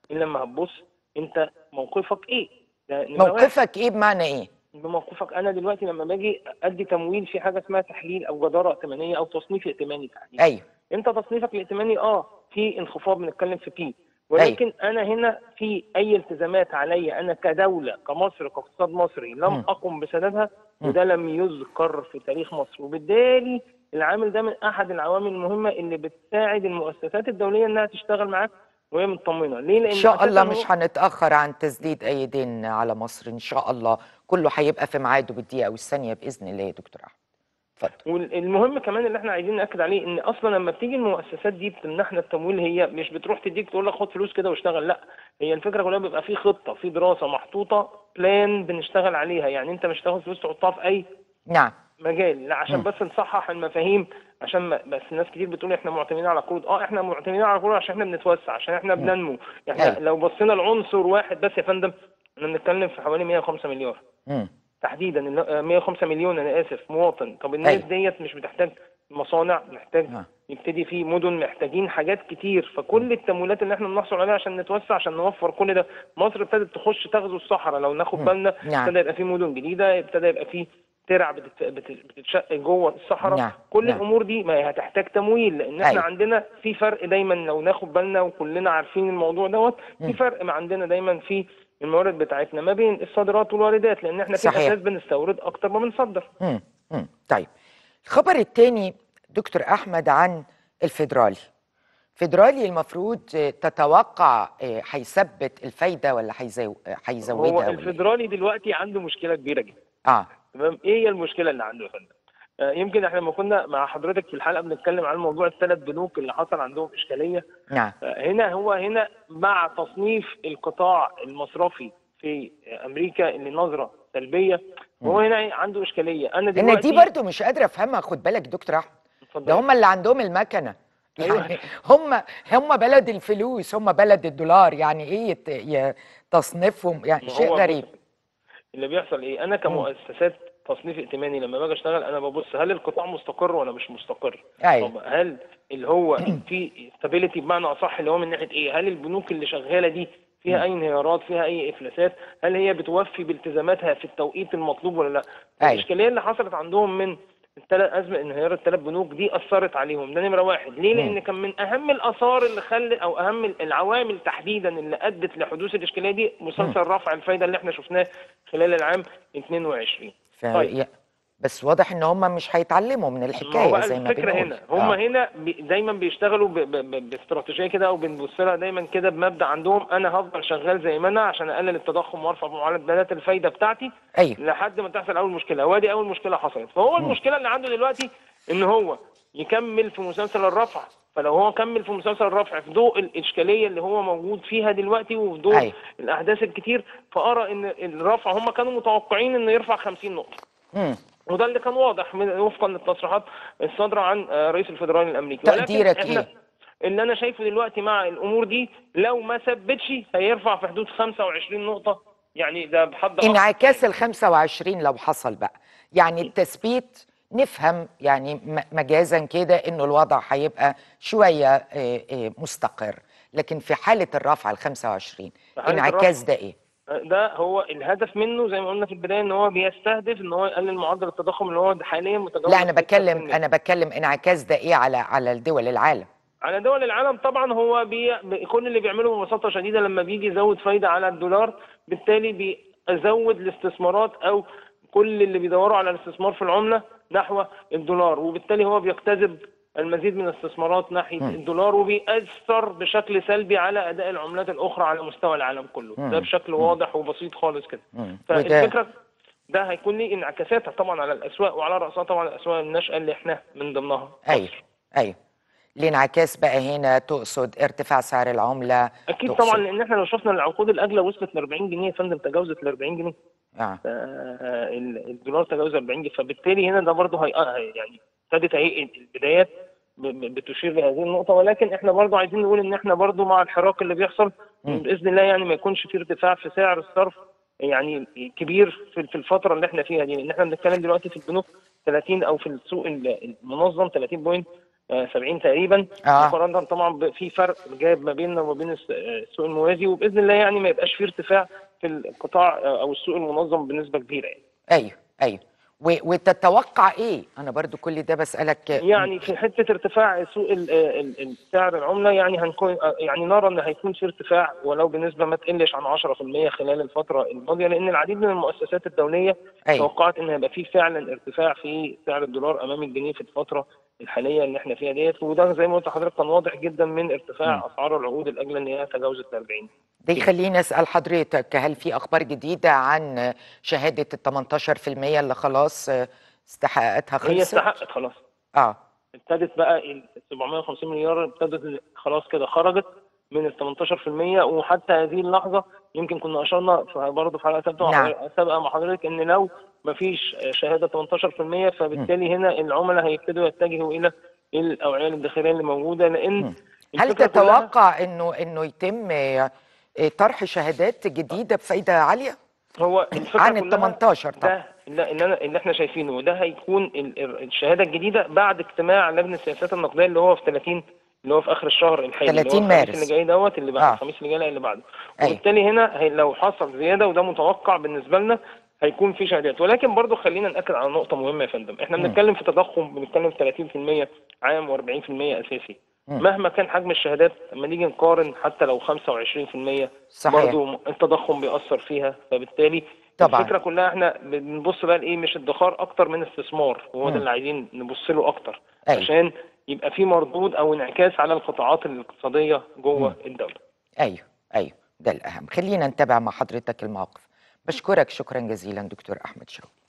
الا لما هتبص انت موقفك ايه ده نمرة واحد. موقفك ايه بمعنى ايه بموقفك انا دلوقتي لما باجي ادي تمويل في حاجه اسمها تحليل او جداره ائتمانيه او تصنيف ائتماني تحديدا ايوه انت تصنيفك الائتماني اه في انخفاض بنتكلم في بي ولكن انا هنا في اي التزامات عليا انا كدوله كمصر كاقتصاد مصري لم مم. اقم بسدادها مم. وده لم يذكر في تاريخ مصر وبالتالي العامل ده من احد العوامل المهمه اللي بتساعد المؤسسات الدوليه انها تشتغل معاك وهي مطمنه ليه لان ان شاء الله أساساً مش هو- هنتاخر عن تسديد اي دين على مصر ان شاء الله كله هيبقى في ميعاده بالدقيقه والثانيه باذن الله يا دكتور احمد اتفضل والمهم كمان اللي احنا عايزين ناكد عليه ان اصلا لما بتيجي المؤسسات دي بتمنحنا التمويل هي مش بتروح تديك تقول لك خد فلوس كده واشتغل لا هي الفكره كلها بيبقى في خطه في دراسه محطوطه بلان بنشتغل عليها يعني انت مش تاخد فلوس تحطها في اي نعم مجال لا عشان مم. بس نصحح المفاهيم عشان ما بس ناس كتير بتقول احنا معتمدين على قروض اه احنا معتمدين على قروض عشان احنا بنتوسع عشان احنا بننمو احنا أيوة. لو بصينا لعنصر واحد بس يا فندم احنا بنتكلم في حوالي 105 مليار مم. تحديدا ال- آه، 105 مليون انا اسف مواطن طب الناس أيوة. ديت مش بتحتاج مصانع محتاج آه. يبتدي في مدن محتاجين حاجات كتير فكل التمويلات اللي احنا بنحصل عليها عشان نتوسع عشان نوفر كل ده مصر ابتدت تخش تغزو الصحراء لو ناخد مم. بالنا نعم. ابتدى يبقى في مدن جديده ابتدى يبقى في ترع بتت- بت- بتتشق جوه الصحراء نعم. كل نعم. الامور دي ما هي هتحتاج تمويل لان احنا أيوة. عندنا في فرق دايما لو ناخد بالنا وكلنا عارفين الموضوع دوت مم. في فرق ما عندنا دايما في الموارد بتاعتنا ما بين الصادرات والواردات لان احنا في صحيح. الاساس بنستورد اكتر ما بنصدر مم. مم. طيب الخبر الثاني دكتور احمد عن الفيدرالي فيدرالي المفروض آه، تتوقع آه، هيثبت الفايده ولا هيزو- آه، هو هيزودها ولا إيه؟ الفيدرالي دلوقتي عنده مشكله كبيره جدا اه تمام ايه هي المشكله اللي عنده يا فندم آه، يمكن احنا لما كنا مع حضرتك في الحلقه بنتكلم عن موضوع الثلاث بنوك اللي حصل عندهم اشكاليه نعم آه، هنا هو هنا مع تصنيف القطاع المصرفي في امريكا اللي نظره سلبيه وهو هنا عنده اشكاليه انا ان دلوقتي دي برضو مش قادره افهمها خد بالك دكتور احمد اتفضل. ده هم اللي عندهم المكنه أيوة. يعني هم هم بلد الفلوس هم بلد الدولار يعني ايه يت- ي- تصنيفهم يعني ما شيء هو غريب بص، اللي بيحصل ايه انا كمؤسسات تصنيف ائتماني لما باجي اشتغل انا ببص هل القطاع مستقر ولا مش مستقر ايوه طب هل اللي هو في stability بمعنى اصح اللي هو من ناحيه ايه هل البنوك اللي شغاله دي فيها اي انهيارات فيها اي افلاسات هل هي بتوفي بالتزاماتها في التوقيت المطلوب ولا لا أيوة. الاشكاليه اللي حصلت عندهم من الثلاث ازمه انهيار الثلاث بنوك دي اثرت عليهم ده نمره واحد ليه لان كان من اهم الاثار اللي خلت او اهم العوامل تحديدا اللي ادت لحدوث الاشكاليه دي مسلسل رفع الفايده اللي احنا شفناه خلال العام 22 ف... طيب. ي- بس واضح ان هم مش هيتعلموا من ما هو الحكايه بقى زي ما الفكره بنقول هنا هم آه. هنا بي دايما بيشتغلوا ب ب ب باستراتيجيه كده او بنبص لها دايما كده بمبدا عندهم انا هفضل شغال زي ما انا عشان اقلل التضخم وارفع معدلات الفايده بتاعتي ايوه لحد ما تحصل اول مشكله وادي اول مشكله حصلت فهو المشكله اللي عنده دلوقتي ان هو يكمل في مسلسل الرفع فلو هو كمل في مسلسل الرفع في ضوء الاشكاليه اللي هو موجود فيها دلوقتي وفي ضوء أيوة. الاحداث الكتير فارى ان الرفع هم كانوا متوقعين انه يرفع 50 نقطه مم. وده اللي كان واضح من وفقا للتصريحات الصادره عن آه، رئيس الفدرالي الامريكي ولكن تقديرك احنا إيه؟ اللي انا شايفه دلوقتي مع الامور دي لو ما ثبتش هيرفع في حدود 25 نقطه يعني ده بحد أقصى. انعكاس ال 25 لو حصل بقى يعني التثبيت نفهم يعني م- مجازا كده انه الوضع هيبقى شويه آه، آه، مستقر لكن في حاله الرفع ال 25 في حالة انعكاس ده ايه؟ ده هو الهدف منه زي ما قلنا في البدايه ان هو بيستهدف ان هو يقلل معدل التضخم اللي هو حاليا متجاوز لا انا بتكلم 6%. انا بتكلم انعكاس ده ايه على على الدول العالم على دول العالم طبعا هو بي... بي- كل اللي بيعمله ببساطه شديده لما بيجي يزود فايده على الدولار بالتالي بيزود الاستثمارات او كل اللي بيدوروا على الاستثمار في العمله نحو الدولار وبالتالي هو بيجتذب المزيد من الاستثمارات ناحيه الدولار وبيأثر بشكل سلبي على اداء العملات الاخرى على مستوى العالم كله ده بشكل واضح وبسيط خالص كده مم. وده فالفكره ده هيكون ليه انعكاساتها طبعا على الاسواق وعلى راسها طبعا الاسواق الناشئه اللي احنا من ضمنها ايوه ايوه الانعكاس بقى هنا تقصد ارتفاع سعر العمله اكيد تقصد- طبعا لان احنا لو شفنا العقود الاجله وصلت ل 40 جنيه يا فندم تجاوزت ل 40 جنيه آه. آه، ال- الدولار تجاوز 40 جنيه فبالتالي هنا ده برضه هي آه، يعني ابتدت اهي البدايات ب- ب- بتشير لهذه النقطه ولكن احنا برضه عايزين نقول ان احنا برضه مع الحراك اللي بيحصل باذن الله يعني ما يكونش في ارتفاع في سعر الصرف يعني كبير في في الفتره اللي احنا فيها دي لان احنا بنتكلم دلوقتي في البنوك 30 او في السوق ال- المنظم 30 بوينت آه، 70 تقريبا آه. مقارنه طبعا ب- في فرق جاب ما بيننا وما بين الس- آه، السوق الموازي وباذن الله يعني ما يبقاش في ارتفاع في القطاع آه، او السوق المنظم بنسبه كبيره يعني. ايوه ايوه و- وتتوقع ايه انا برضو كل ده بسالك يعني في حته ارتفاع سوق ال- ال- ال- سعر العمله يعني هنكون يعني نرى ان هيكون في ارتفاع ولو بنسبه ما تقلش عن 10% خلال الفتره الماضيه لان العديد من المؤسسات الدوليه أيوة. توقعت ان هيبقى في فعلا ارتفاع في سعر الدولار امام الجنيه في الفتره الحاليه اللي احنا فيها ديت وده زي ما قلت لحضرتك كان واضح جدا من ارتفاع اسعار العقود الاجله ان هي تجاوزت 40 ده يخليني اسال حضرتك هل في اخبار جديده عن شهاده ال 18% اللي خلاص استحقاقاتها هي خلصت؟ استحقت خلاص اه ابتدت بقى ال 750 مليار ابتدت خلاص كده خرجت من ال 18% وحتى هذه اللحظه يمكن كنا اشرنا برضه في حلقه سابقه نعم. سابقه مع حضرتك ان لو ما فيش شهاده 18% فبالتالي هنا العملاء هيبتدوا يتجهوا الى الاوعيه الداخليه اللي موجوده لان هل الفكرة كلها- تتوقع انه انه يتم آه، طرح شهادات جديده بفايده عاليه؟ هو الفكره عن ال كلها 18 طبعا. ده اللي اللي انا اللي احنا شايفينه وده هيكون ال- ال- الشهاده الجديده بعد اجتماع لجنه السياسات النقديه اللي هو في 30 اللي هو في اخر الشهر الحالي اللي هو 30 الخميس مارس. اللي جاي دوت اللي بعد آه. الخميس اللي جاي لا اللي بعده أيوة. وبالتالي هنا هي لو حصل زياده وده متوقع بالنسبه لنا هيكون في شهادات ولكن برضو خلينا ناكد على نقطه مهمه يا فندم احنا بنتكلم في تضخم بنتكلم في 30% عام و40% اساسي مهما كان حجم الشهادات لما نيجي نقارن حتى لو 25% صحيح. برضو التضخم بيأثر فيها فبالتالي طبعاً. الفكره كلها احنا بنبص بقى لايه مش ادخار اكتر من استثمار وهو ده اللي عايزين نبص له اكتر أيوة. عشان يبقى في مردود او انعكاس على القطاعات الاقتصاديه جوه الدوله ايوه ايوه ده الاهم خلينا نتابع مع حضرتك الموقف بشكرك شكرا جزيلا دكتور احمد شوقي